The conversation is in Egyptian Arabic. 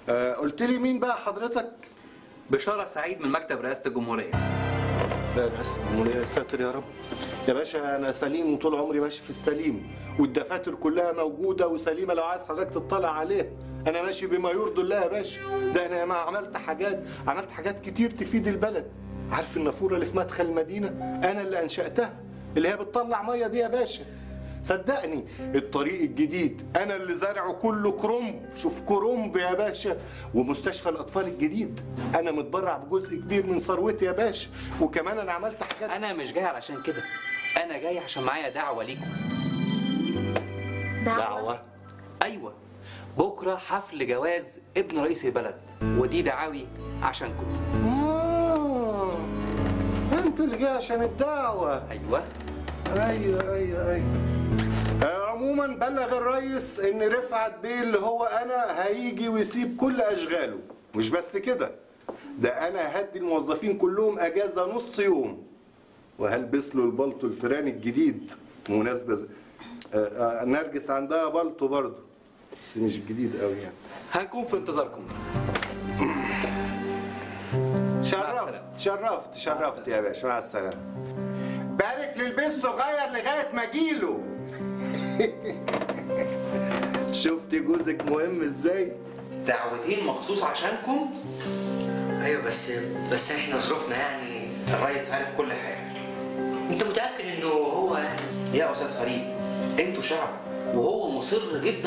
آه قلت لي مين بقى حضرتك؟ بشارة سعيد من مكتب رئاسة الجمهورية لا رئاسة الجمهورية يا ساتر يا رب يا باشا أنا سليم وطول عمري ماشي في السليم والدفاتر كلها موجودة وسليمة لو عايز حضرتك تطلع عليها أنا ماشي بما يرضي الله يا باشا ده أنا ما عملت حاجات عملت حاجات كتير تفيد البلد عارف النافورة اللي في مدخل المدينة أنا اللي أنشأتها اللي هي بتطلع مية دي يا باشا صدقني الطريق الجديد انا اللي زارعه كله كرنب شوف كرنب يا باشا ومستشفى الاطفال الجديد انا متبرع بجزء كبير من ثروتي يا باشا وكمان انا عملت حاجات أنا مش جاي علشان كده أنا جاي عشان معايا دعوة ليكم دعوه أيوة بكرة حفل جواز ابن رئيس البلد ودي دعاوي عشانكم آه انت اللي جاي عشان الدعوه أيوة ايوه ايوه ايوه آه، عموما بلغ الريس ان رفعت بيه اللي هو انا هيجي ويسيب كل اشغاله مش بس كده ده انا هدي الموظفين كلهم اجازه نص يوم وهلبس له البلطو الفيراني الجديد مناسبه ز... آه، آه، نرجس عندها بلطو برضه بس مش جديد قوي يعني هنكون في انتظاركم شرفت شرفت شرفت يا باشا مع السلامه بارك للبيت الصغير لغايه ما اجيله شفت جوزك مهم ازاي دعوتين مخصوص عشانكم ايوه بس بس احنا ظروفنا يعني الريس عارف كل حاجة انت متاكد انه هو يعني يا أستاذ فريد انتوا شعب وهو مصر جدا